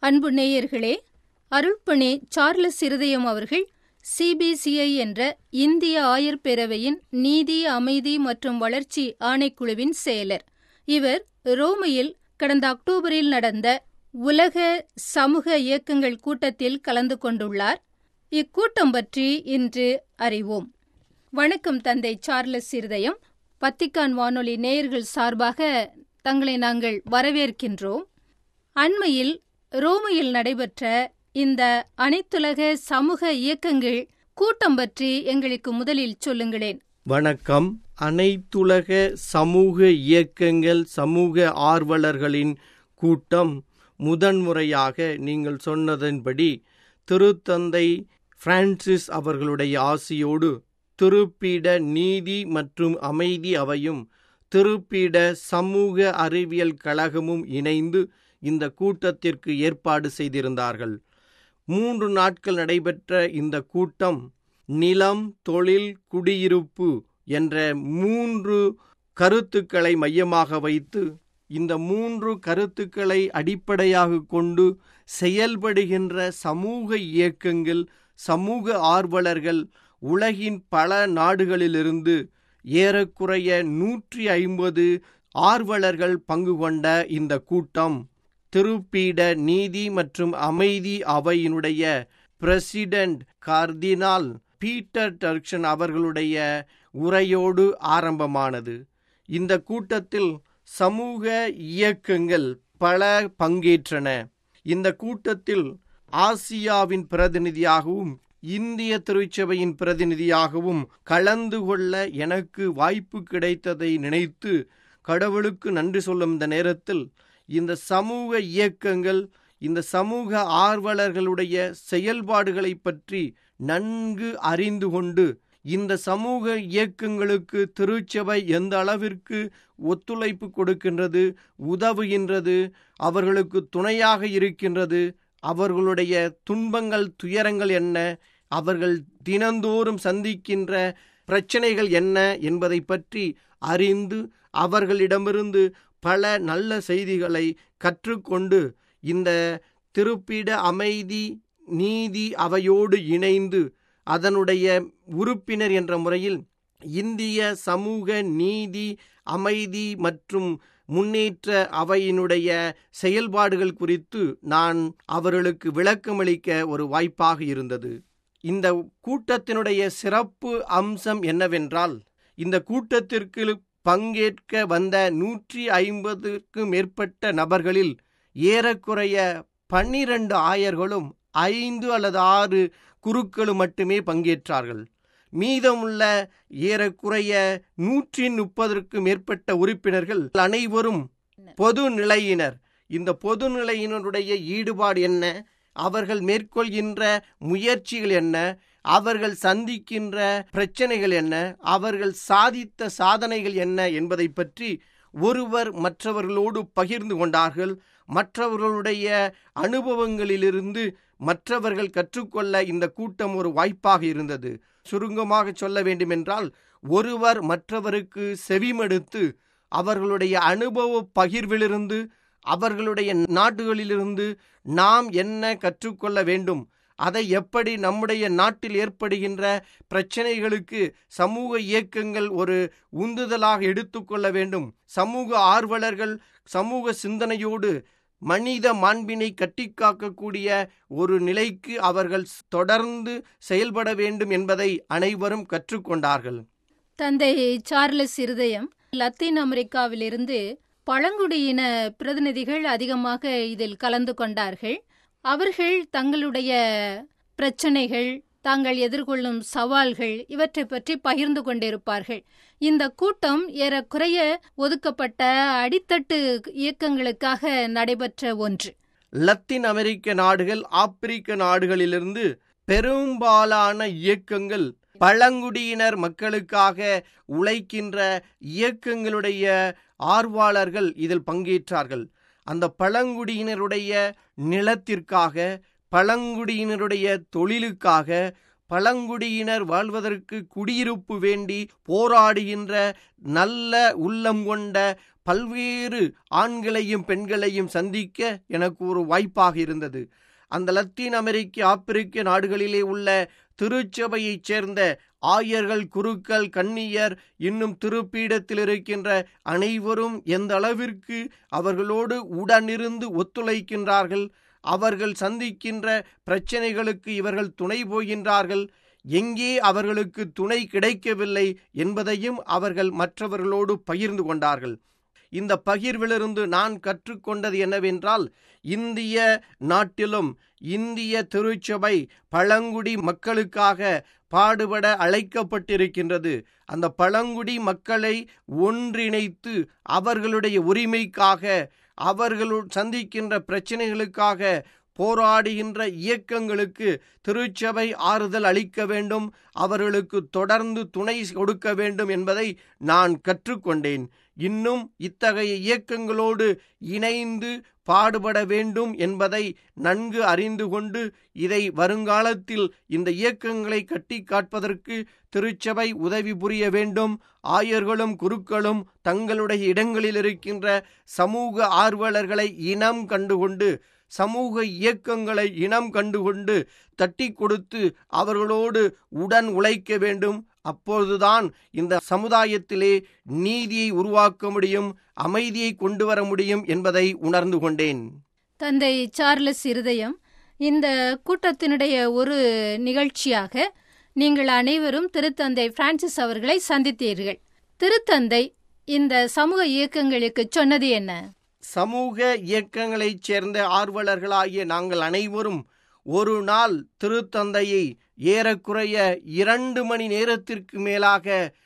அன்பு நேயர்களே அருள்பணி சார்லஸ் இருதயம் அவர்கள் சிபிசிஐ என்ற இந்திய ஆயர் பேரவையின் நீதி அமைதி மற்றும் வளர்ச்சி ஆணைக்குழுவின் செயலர் இவர் ரோமையில் கடந்த அக்டோபரில் நடந்த உலக சமூக இயக்கங்கள் கூட்டத்தில் கலந்து கொண்டுள்ளார் இக்கூட்டம் பற்றி இன்று அறிவோம் வணக்கம் தந்தை சார்லஸ் இருதயம் பத்திக்கான் வானொலி நேயர்கள் சார்பாக தங்களை நாங்கள் வரவேற்கின்றோம் அண்மையில் ரோமையில் நடைபெற்ற இந்த அனைத்துலக சமூக இயக்கங்கள் கூட்டம் பற்றி எங்களுக்கு முதலில் சொல்லுங்களேன் வணக்கம் அனைத்துலக சமூக இயக்கங்கள் சமூக ஆர்வலர்களின் கூட்டம் முதன்முறையாக நீங்கள் சொன்னதன்படி திருத்தந்தை பிரான்சிஸ் அவர்களுடைய ஆசியோடு திருப்பீட நீதி மற்றும் அமைதி அவையும் திருப்பீட சமூக அறிவியல் கழகமும் இணைந்து இந்த கூட்டத்திற்கு ஏற்பாடு செய்திருந்தார்கள் மூன்று நாட்கள் நடைபெற்ற இந்த கூட்டம் நிலம் தொழில் குடியிருப்பு என்ற மூன்று கருத்துக்களை மையமாக வைத்து இந்த மூன்று கருத்துக்களை அடிப்படையாக கொண்டு செயல்படுகின்ற சமூக இயக்கங்கள் சமூக ஆர்வலர்கள் உலகின் பல நாடுகளிலிருந்து ஏறக்குறைய நூற்றி ஐம்பது ஆர்வலர்கள் பங்கு கொண்ட இந்த கூட்டம் திருப்பீட நீதி மற்றும் அமைதி அவையினுடைய பிரசிடென்ட் கார்தினால் பீட்டர் டர்க்ஷன் அவர்களுடைய உரையோடு ஆரம்பமானது இந்த கூட்டத்தில் சமூக இயக்கங்கள் பல பங்கேற்றன இந்த கூட்டத்தில் ஆசியாவின் பிரதிநிதியாகவும் இந்திய திருச்சபையின் பிரதிநிதியாகவும் கலந்து கொள்ள எனக்கு வாய்ப்பு கிடைத்ததை நினைத்து கடவுளுக்கு நன்றி சொல்லும் இந்த நேரத்தில் இந்த சமூக இயக்கங்கள் இந்த சமூக ஆர்வலர்களுடைய செயல்பாடுகளை பற்றி நன்கு அறிந்து கொண்டு இந்த சமூக இயக்கங்களுக்கு திருச்சபை எந்த அளவிற்கு ஒத்துழைப்பு கொடுக்கின்றது உதவுகின்றது அவர்களுக்கு துணையாக இருக்கின்றது அவர்களுடைய துன்பங்கள் துயரங்கள் என்ன அவர்கள் தினந்தோறும் சந்திக்கின்ற பிரச்சனைகள் என்ன என்பதை பற்றி அறிந்து அவர்களிடமிருந்து பல நல்ல செய்திகளை கற்றுக்கொண்டு இந்த திருப்பிட அமைதி நீதி அவையோடு இணைந்து அதனுடைய உறுப்பினர் என்ற முறையில் இந்திய சமூக நீதி அமைதி மற்றும் முன்னேற்ற அவையினுடைய செயல்பாடுகள் குறித்து நான் அவர்களுக்கு விளக்கமளிக்க ஒரு வாய்ப்பாக இருந்தது இந்த கூட்டத்தினுடைய சிறப்பு அம்சம் என்னவென்றால் இந்த கூட்டத்திற்கு பங்கேற்க வந்த நூற்றி ஐம்பதுக்கு மேற்பட்ட நபர்களில் ஏறக்குறைய பன்னிரண்டு ஆயர்களும் ஐந்து அல்லது ஆறு குருக்களும் மட்டுமே பங்கேற்றார்கள் மீதமுள்ள ஏறக்குறைய நூற்றி முப்பதற்கு மேற்பட்ட உறுப்பினர்கள் அனைவரும் பொது நிலையினர் இந்த பொது நிலையினருடைய ஈடுபாடு என்ன அவர்கள் மேற்கொள்கின்ற முயற்சிகள் என்ன அவர்கள் சந்திக்கின்ற பிரச்சனைகள் என்ன அவர்கள் சாதித்த சாதனைகள் என்ன என்பதை பற்றி ஒருவர் மற்றவர்களோடு பகிர்ந்து கொண்டார்கள் மற்றவர்களுடைய அனுபவங்களிலிருந்து மற்றவர்கள் கற்றுக்கொள்ள இந்த கூட்டம் ஒரு வாய்ப்பாக இருந்தது சுருங்கமாக சொல்ல வேண்டுமென்றால் ஒருவர் மற்றவருக்கு செவிமடுத்து அவர்களுடைய அனுபவ பகிர்விலிருந்து அவர்களுடைய நாடுகளிலிருந்து நாம் என்ன கற்றுக்கொள்ள வேண்டும் அதை எப்படி நம்முடைய நாட்டில் ஏற்படுகின்ற பிரச்சனைகளுக்கு சமூக இயக்கங்கள் ஒரு உந்துதலாக எடுத்துக்கொள்ள வேண்டும் சமூக ஆர்வலர்கள் சமூக சிந்தனையோடு மனித மாண்பினை கட்டிக்காக்கக்கூடிய ஒரு நிலைக்கு அவர்கள் தொடர்ந்து செயல்பட வேண்டும் என்பதை அனைவரும் கற்றுக்கொண்டார்கள் தந்தை சார்லஸ் இருதயம் லத்தீன் அமெரிக்காவிலிருந்து பழங்குடியின பிரதிநிதிகள் அதிகமாக இதில் கலந்து கொண்டார்கள் அவர்கள் தங்களுடைய பிரச்சனைகள் தாங்கள் எதிர்கொள்ளும் சவால்கள் இவற்றை பற்றி பகிர்ந்து கொண்டிருப்பார்கள் இந்த கூட்டம் ஏறக்குறைய ஒதுக்கப்பட்ட அடித்தட்டு இயக்கங்களுக்காக நடைபெற்ற ஒன்று லத்தீன் அமெரிக்க நாடுகள் ஆப்பிரிக்க நாடுகளிலிருந்து பெரும்பாலான இயக்கங்கள் பழங்குடியினர் மக்களுக்காக உழைக்கின்ற இயக்கங்களுடைய ஆர்வலர்கள் இதில் பங்கேற்றார்கள் அந்த பழங்குடியினருடைய நிலத்திற்காக பழங்குடியினருடைய தொழிலுக்காக பழங்குடியினர் வாழ்வதற்கு குடியிருப்பு வேண்டி போராடுகின்ற நல்ல உள்ளம் கொண்ட பல்வேறு ஆண்களையும் பெண்களையும் சந்திக்க எனக்கு ஒரு வாய்ப்பாக இருந்தது அந்த லத்தீன் அமெரிக்க ஆப்பிரிக்க நாடுகளிலே உள்ள திருச்சபையைச் சேர்ந்த ஆயர்கள் குருக்கள் கன்னியர் இன்னும் திருப்பீடத்தில் இருக்கின்ற அனைவரும் எந்த அளவிற்கு அவர்களோடு உடனிருந்து ஒத்துழைக்கின்றார்கள் அவர்கள் சந்திக்கின்ற பிரச்சனைகளுக்கு இவர்கள் துணை போகின்றார்கள் எங்கே அவர்களுக்கு துணை கிடைக்கவில்லை என்பதையும் அவர்கள் மற்றவர்களோடு பகிர்ந்து கொண்டார்கள் இந்த பகிர்விலிருந்து நான் கற்றுக்கொண்டது என்னவென்றால் இந்திய நாட்டிலும் இந்திய திருச்சபை பழங்குடி மக்களுக்காக பாடுபட அழைக்கப்பட்டிருக்கின்றது அந்த பழங்குடி மக்களை ஒன்றிணைத்து அவர்களுடைய உரிமைக்காக அவர்கள் சந்திக்கின்ற பிரச்சனைகளுக்காக போராடுகின்ற இயக்கங்களுக்கு திருச்சபை ஆறுதல் அளிக்க வேண்டும் அவர்களுக்கு தொடர்ந்து துணை கொடுக்க வேண்டும் என்பதை நான் கற்றுக்கொண்டேன் இன்னும் இத்தகைய இயக்கங்களோடு இணைந்து பாடுபட வேண்டும் என்பதை நன்கு அறிந்து கொண்டு இதை வருங்காலத்தில் இந்த இயக்கங்களை கட்டி காட்பதற்கு திருச்சபை உதவி புரிய வேண்டும் ஆயர்களும் குருக்களும் தங்களுடைய இடங்களில் இருக்கின்ற சமூக ஆர்வலர்களை இனம் கண்டுகொண்டு சமூக இயக்கங்களை இனம் கண்டுகொண்டு தட்டி கொடுத்து அவர்களோடு உடன் உழைக்க வேண்டும் அப்பொழுதுதான் இந்த சமுதாயத்திலே நீதியை உருவாக்க முடியும் அமைதியை கொண்டு வர முடியும் என்பதை உணர்ந்து கொண்டேன் தந்தை சார்லஸ் இருதயம் இந்த கூட்டத்தினுடைய ஒரு நிகழ்ச்சியாக நீங்கள் அனைவரும் திருத்தந்தை பிரான்சிஸ் அவர்களை சந்தித்தீர்கள் திருத்தந்தை இந்த சமூக இயக்கங்களுக்கு சொன்னது என்ன சமூக இயக்கங்களைச் சேர்ந்த ஆர்வலர்களாகிய நாங்கள் அனைவரும் ஒரு நாள் திருத்தந்தையை ஏறக்குறைய இரண்டு மணி நேரத்திற்கு மேலாக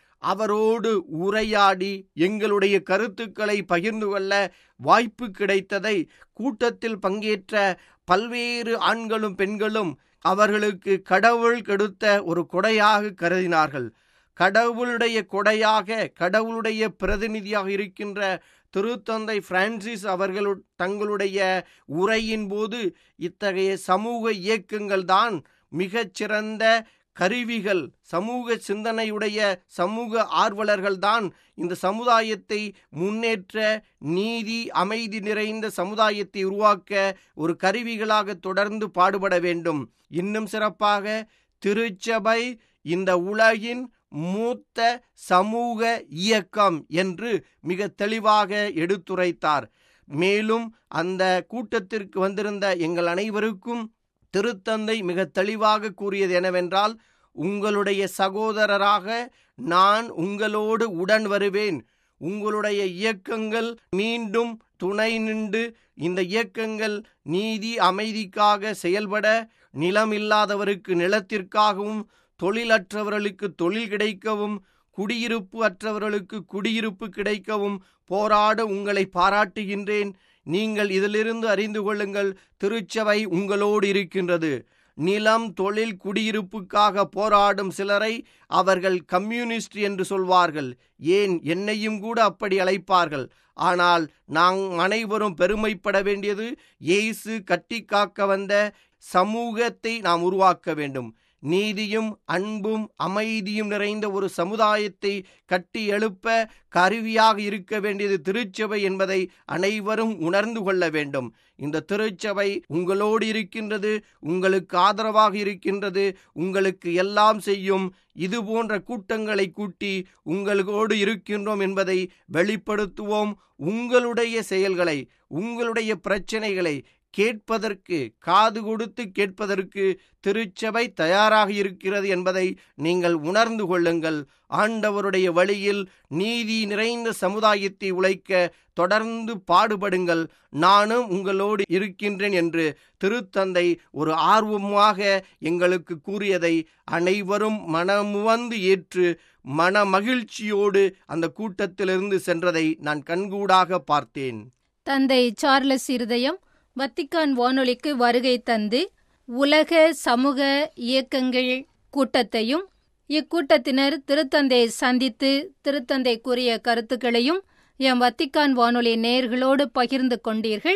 அவரோடு உரையாடி எங்களுடைய கருத்துக்களை பகிர்ந்து கொள்ள வாய்ப்பு கிடைத்ததை கூட்டத்தில் பங்கேற்ற பல்வேறு ஆண்களும் பெண்களும் அவர்களுக்கு கடவுள் கெடுத்த ஒரு கொடையாக கருதினார்கள் கடவுளுடைய கொடையாக கடவுளுடைய பிரதிநிதியாக இருக்கின்ற திருத்தந்தை பிரான்சிஸ் அவர்கள் தங்களுடைய உரையின் போது இத்தகைய சமூக இயக்கங்கள் தான் மிகச்சிறந்த கருவிகள் சமூக சிந்தனையுடைய சமூக ஆர்வலர்கள் தான் இந்த சமுதாயத்தை முன்னேற்ற நீதி அமைதி நிறைந்த சமுதாயத்தை உருவாக்க ஒரு கருவிகளாக தொடர்ந்து பாடுபட வேண்டும் இன்னும் சிறப்பாக திருச்சபை இந்த உலகின் மூத்த சமூக இயக்கம் என்று மிக தெளிவாக எடுத்துரைத்தார் மேலும் அந்த கூட்டத்திற்கு வந்திருந்த எங்கள் அனைவருக்கும் திருத்தந்தை மிக தெளிவாக கூறியது என்னவென்றால் உங்களுடைய சகோதரராக நான் உங்களோடு உடன் வருவேன் உங்களுடைய இயக்கங்கள் மீண்டும் துணை நின்று இந்த இயக்கங்கள் நீதி அமைதிக்காக செயல்பட நிலம் இல்லாதவருக்கு நிலத்திற்காகவும் தொழிலற்றவர்களுக்கு தொழில் கிடைக்கவும் குடியிருப்பு அற்றவர்களுக்கு குடியிருப்பு கிடைக்கவும் போராட உங்களை பாராட்டுகின்றேன் நீங்கள் இதிலிருந்து அறிந்து கொள்ளுங்கள் திருச்சபை உங்களோடு இருக்கின்றது நிலம் தொழில் குடியிருப்புக்காக போராடும் சிலரை அவர்கள் கம்யூனிஸ்ட் என்று சொல்வார்கள் ஏன் என்னையும் கூட அப்படி அழைப்பார்கள் ஆனால் நாம் அனைவரும் பெருமைப்பட வேண்டியது இயேசு கட்டி காக்க வந்த சமூகத்தை நாம் உருவாக்க வேண்டும் நீதியும் அன்பும் அமைதியும் நிறைந்த ஒரு சமுதாயத்தை கட்டி எழுப்ப கருவியாக இருக்க வேண்டியது திருச்சபை என்பதை அனைவரும் உணர்ந்து கொள்ள வேண்டும் இந்த திருச்சபை உங்களோடு இருக்கின்றது உங்களுக்கு ஆதரவாக இருக்கின்றது உங்களுக்கு எல்லாம் செய்யும் இது போன்ற கூட்டங்களை கூட்டி உங்களோடு இருக்கின்றோம் என்பதை வெளிப்படுத்துவோம் உங்களுடைய செயல்களை உங்களுடைய பிரச்சனைகளை கேட்பதற்கு காது கொடுத்து கேட்பதற்கு திருச்சபை தயாராக இருக்கிறது என்பதை நீங்கள் உணர்ந்து கொள்ளுங்கள் ஆண்டவருடைய வழியில் நீதி நிறைந்த சமுதாயத்தை உழைக்க தொடர்ந்து பாடுபடுங்கள் நானும் உங்களோடு இருக்கின்றேன் என்று திருத்தந்தை ஒரு ஆர்வமாக எங்களுக்கு கூறியதை அனைவரும் மனமுவந்து ஏற்று மன மகிழ்ச்சியோடு அந்த கூட்டத்திலிருந்து சென்றதை நான் கண்கூடாக பார்த்தேன் தந்தை சார்லஸ் இருதயம் வத்திக்கான் வானொலிக்கு வருகை தந்து உலக சமூக இயக்கங்கள் கூட்டத்தையும் இக்கூட்டத்தினர் திருத்தந்தை சந்தித்து திருத்தந்தை கூறிய கருத்துக்களையும் எம் வத்திக்கான் வானொலி நேயர்களோடு பகிர்ந்து கொண்டீர்கள்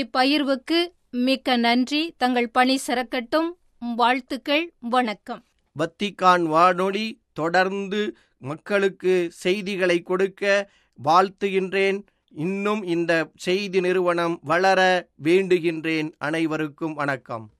இப்பகிர்வுக்கு மிக்க நன்றி தங்கள் பணி சிறக்கட்டும் வாழ்த்துக்கள் வணக்கம் வத்திக்கான் வானொலி தொடர்ந்து மக்களுக்கு செய்திகளை கொடுக்க வாழ்த்துகின்றேன் இன்னும் இந்த செய்தி நிறுவனம் வளர வேண்டுகின்றேன் அனைவருக்கும் வணக்கம்